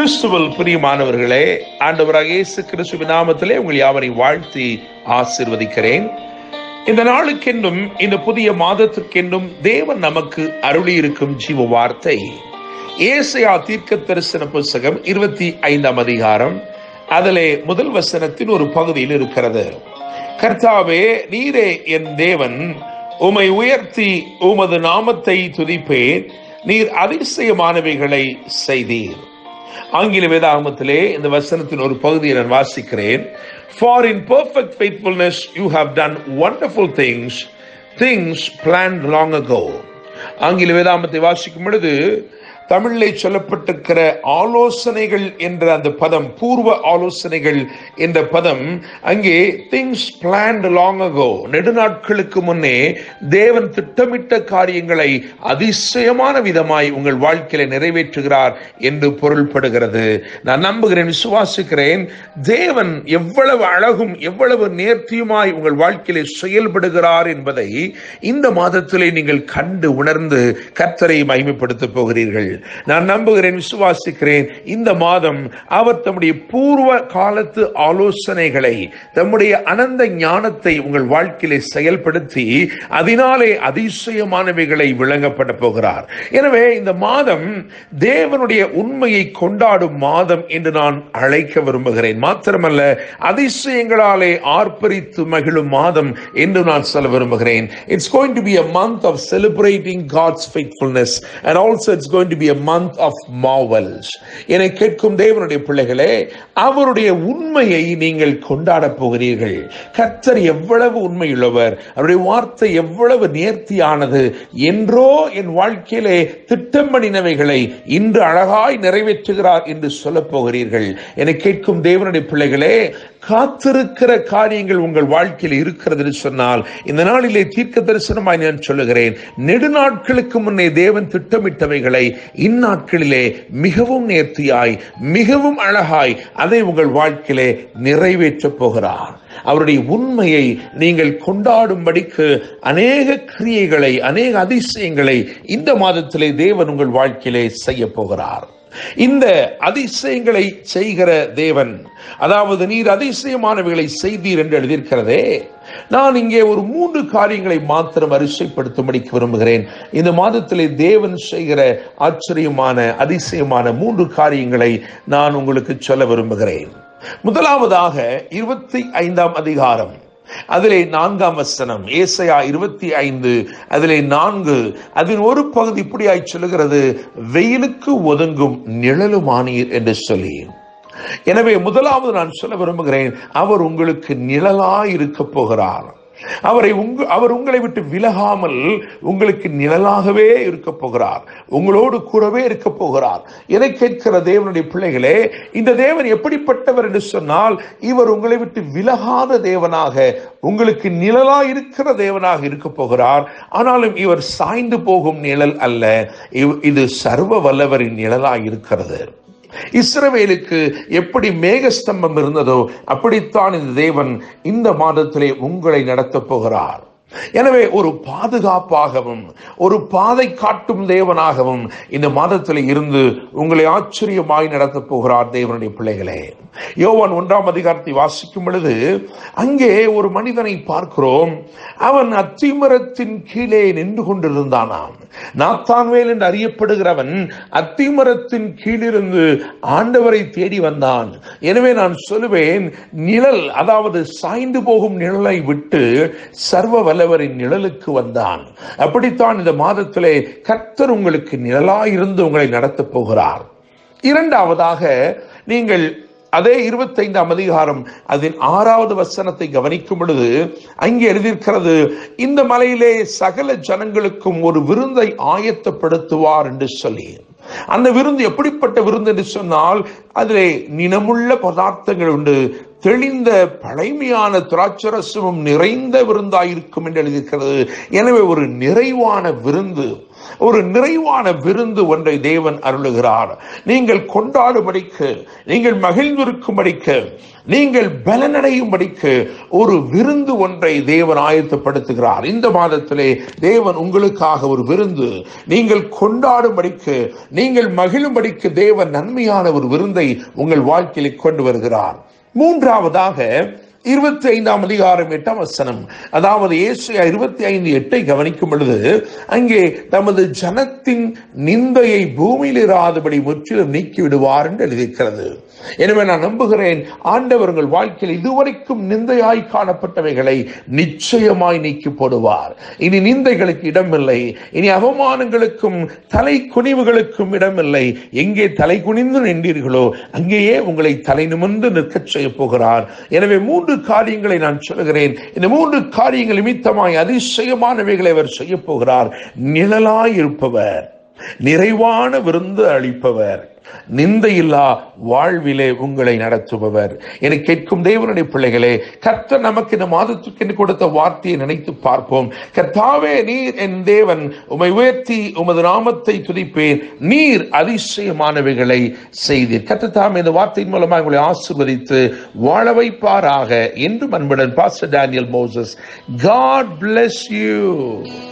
கிறிஸ்துவல் பிரியமானவர்களே ஆண்டவராக இயேசு கிறிஸ்துவின் நாமத்திலே உங்கள் யாவரையும் வாழ்த்தி ஆசிர்வதிக்கிறேன் இந்த நாளுக்கென்றும் இந்த புதிய மாதத்துக்கென்றும் தேவன் நமக்கு அருளி இருக்கும் ஜீவ வார்த்தை ஏசையா தீர்க்க தரிசன புஸ்தகம் இருபத்தி ஐந்தாம் அதிகாரம் அதிலே முதல் வசனத்தின் ஒரு பகுதியில் இருக்கிறது கர்த்தாவே நீரே என் தேவன் உமை உயர்த்தி உமது நாமத்தை துதிப்பேன் நீர் அதிசயமானவைகளை செய்தீர் ஆங்கில வேதாகமத்திலே இந்த வசனத்தின் ஒரு பகுதியை நான் வாசிக்கிறேன் for in perfect faithfulness you have done wonderful things things plan long ago ஆங்கில வேதாகமத்தை வாசிக்கும் பொழுது தமிழிலே சொல்லப்பட்டிருக்கிற ஆலோசனைகள் என்ற அந்த பதம் பூர்வ ஆலோசனைகள் என்ற பதம் அங்கே திங்ஸ் பிளான்ட் லாங் அகோ நெடுநாட்களுக்கு முன்னே தேவன் திட்டமிட்ட காரியங்களை அதிசயமான விதமாய் உங்கள் வாழ்க்கையில நிறைவேற்றுகிறார் என்று பொருள்படுகிறது நான் நம்புகிறேன் விசுவாசிக்கிறேன் தேவன் எவ்வளவு அழகும் எவ்வளவு நேர்த்தியுமாய் உங்கள் வாழ்க்கையிலே செயல்படுகிறார் என்பதை இந்த மாதத்திலே நீங்கள் கண்டு உணர்ந்து கர்த்தரை மகிமைப்படுத்த போகிறீர்கள் நான் நம்புகிறேன் விசுவாசிக்கிறேன் இந்த மாதம் அவர் தம்முடைய பூர்வ காலத்து ஆலோசனைகளை தம்முடைய அனந்த ஞானத்தை உங்கள் வாழ்க்கையிலே செயல்படுத்தி அதனாலே அதிசயமானவைகளை விளங்கப்பட போகிறார் எனவே இந்த மாதம் தேவனுடைய உண்மையை கொண்டாடும் மாதம் என்று நான் அழைக்க விரும்புகிறேன் மாத்திரமல்ல அதிசயங்களாலே ஆர்ப்பரித்து மகிழும் மாதம் என்று நான் சொல்ல விரும்புகிறேன் it's going to be a month of celebrating God's faithfulness and also it's going to be a month of marvels என கேட்கும் தேவனுடைய பிள்ளைகளே அவருடைய உண்மையை நீங்கள் கொண்டாட போகிறீர்கள் கர்த்தர் எவ்வளவு உண்மையுள்ளவர் அவருடைய வார்த்தை எவ்வளவு நேர்த்தியானது என்றோ என் வாழ்க்கையிலே திட்டம் பண்ணினவைகளை இன்று அழகாய் நிறைவேற்றுகிறார் என்று சொல்ல போகிறீர்கள் என கேட்கும் தேவனுடைய பிள்ளைகளே காத்திருக்கிற காரியங்கள் உங்கள் வாழ்க்கையில் இருக்கிறது என்று சொன்னால் இந்த நாளிலே தீர்க்க தரிசனமாய் நான் சொல்லுகிறேன் நெடுநாட்களுக்கு முன்னே தேவன் திட்டமிட்டவைகளை இந்நாட்களிலே மிகவும் நேர்த்தியாய் மிகவும் அழகாய் அதை உங்கள் வாழ்க்கையிலே நிறைவேற்றப் போகிறார் அவருடைய உண்மையை நீங்கள் கொண்டாடும்படிக்கு அநேக கிரியைகளை அநேக அதிசயங்களை இந்த மாதத்திலே தேவன் உங்கள் வாழ்க்கையிலே செய்ய போகிறார் இந்த அதிசயங்களை செய்கிற தேவன் அதாவது நீர் அதிசயமானவைகளை செய்தீர் என்று எழுதியிருக்கிறதே நான் இங்கே ஒரு மூன்று காரியங்களை மாத்திரம் வரிசைப்படுத்தும்படிக்கு விரும்புகிறேன் இந்த மாதத்திலே தேவன் செய்கிற ஆச்சரியமான அதிசயமான மூன்று காரியங்களை நான் உங்களுக்கு சொல்ல விரும்புகிறேன் முதலாவதாக இருபத்தி ஐந்தாம் அதிகாரம் அதிலே நான்காம் வசனம் ஏசையா இருபத்தி ஐந்து அதிலே நான்கு அதன் ஒரு பகுதி இப்படியாய் சொல்லுகிறது வெயிலுக்கு ஒதுங்கும் நிழலுமானீர் என்று சொல்லி எனவே முதலாவது நான் சொல்ல விரும்புகிறேன் அவர் உங்களுக்கு நிழலாய் இருக்க போகிறார் அவரை உங்க அவர் உங்களை விட்டு விலகாமல் உங்களுக்கு நிழலாகவே இருக்க போகிறார் உங்களோடு கூடவே இருக்க போகிறார் எதை கேட்கிற தேவனுடைய பிள்ளைகளே இந்த தேவன் எப்படிப்பட்டவர் என்று சொன்னால் இவர் உங்களை விட்டு விலகாத தேவனாக உங்களுக்கு நிழலா இருக்கிற தேவனாக இருக்க போகிறார் ஆனாலும் இவர் சாய்ந்து போகும் நிழல் அல்ல இது சர்வ வல்லவரின் நிழலா இருக்கிறது இஸ்ரவேலுக்கு எப்படி மேகஸ்தம்பம் இருந்ததோ அப்படித்தான் இந்த தேவன் இந்த மாதத்திலே உங்களை நடத்தப் போகிறார் எனவே ஒரு பாதுகாப்பாகவும் ஒரு பாதை காட்டும் தேவனாகவும் இந்த மாதத்தில் இருந்து உங்களை ஆச்சரியமாய் நடத்தப் போகிறார் தேவனுடைய பிள்ளைகளே யோவான் ஒன்றாம் அதிகாரத்தை வாசிக்கும் பொழுது அங்கே ஒரு மனிதனை பார்க்கிறோம் அவன் அத்திமரத்தின் கீழே நின்று கொண்டிருந்தானாம் நாத்தான்வேல் என்று அறியப்படுகிறவன் அத்திமரத்தின் கீழிருந்து ஆண்டவரை தேடி வந்தான் எனவே நான் சொல்லுவேன் நிழல் அதாவது சாய்ந்து போகும் நிழலை விட்டு சர்வ வல்லவரின் நிழலுக்கு வந்தான் அப்படித்தான் இந்த மாதத்திலே கர்த்தர் உங்களுக்கு நிழலாயிருந்து உங்களை நடத்தப் போகிறார் இரண்டாவதாக நீங்கள் அதே இருபத்தைந்தாம் அதிகாரம் அதன் ஆறாவது வசனத்தை கவனிக்கும் பொழுது அங்கே எழுதியிருக்கிறது இந்த மலையிலே சகல ஜனங்களுக்கும் ஒரு விருந்தை ஆயத்தப்படுத்துவார் என்று சொல்லி அந்த விருந்து எப்படிப்பட்ட விருந்து என்று சொன்னால் அதிலே நினமுள்ள பதார்த்தங்கள் உண்டு தெளிந்த பழைமையான திராட்சரசமும் நிறைந்த விருந்தாயிருக்கும் என்று எழுதியிருக்கிறது எனவே ஒரு நிறைவான விருந்து ஒரு நிறைவான விருந்து ஒன்றை தேவன் அருளுகிறார் நீங்கள் கொண்டாடும்படிக்கு நீங்கள் மகிழ்ந்திருக்கும்படிக்கு நீங்கள் பலனடையும்படிக்கு ஒரு விருந்து ஒன்றை தேவன் ஆயத்தப்படுத்துகிறார் இந்த மாதத்திலே தேவன் உங்களுக்காக ஒரு விருந்து நீங்கள் கொண்டாடும்படிக்கு நீங்கள் மகிழும்படிக்கு தேவன் நன்மையான ஒரு விருந்தை உங்கள் வாழ்க்கையில் கொண்டு வருகிறார் மூன்றாவதாக இருபத்தி ஐந்தாம் அதிகாரம் எட்டாம் வசனம் அதாவது ஏசியா இருபத்தி ஐந்து எட்டை கவனிக்கும் பொழுது அங்கே தமது ஜனத்தின் நிந்தையை பூமியில் இராதபடி முற்றிலும் நீக்கி விடுவார் என்று எழுதியிருக்கிறது எனவே நான் நம்புகிறேன் ஆண்டவர் உங்கள் வாழ்க்கையில் இதுவரைக்கும் நிந்தையாய் காணப்பட்டவைகளை நிச்சயமாய் நீக்கி போடுவார் இனி நிந்தைகளுக்கு இடமில்லை இனி அவமானங்களுக்கும் தலை குனிவுகளுக்கும் இடமில்லை எங்கே தலை குனிந்து நின்றீர்களோ அங்கேயே உங்களை தலை நிமிர்ந்து நிற்கச் செய்ய போகிறார் எனவே மூன்று காரியங்களை நான் சொல்கிறேன் இந்த மூன்று காரியங்கள் நிமித்தமாய் அதிசயமானவைகளை அவர் செய்ய போகிறார் நிழலாய் இருப்பவர் நிறைவான விருந்து அளிப்பவர் நிந்தையில்லா வாழ்விலே உங்களை நடத்துபவர் என கேட்கும் தேவனுடைய பிள்ளைகளே கர்த்தர் நமக்கு இந்த மாதத்துக்கு என்று கொடுத்த வார்த்தையை நினைத்து பார்ப்போம் கர்த்தாவே நீர் என் தேவன் உமை உயர்த்தி உமது நாமத்தை துதிப்பேன் நீர் அதிசயமானவைகளை செய்தீர் கர்த்தர் இந்த வார்த்தையின் மூலமாக உங்களை ஆசிர்வதித்து வாழ வைப்பாராக என்று அன்புடன் pastor Daniel Moses God bless you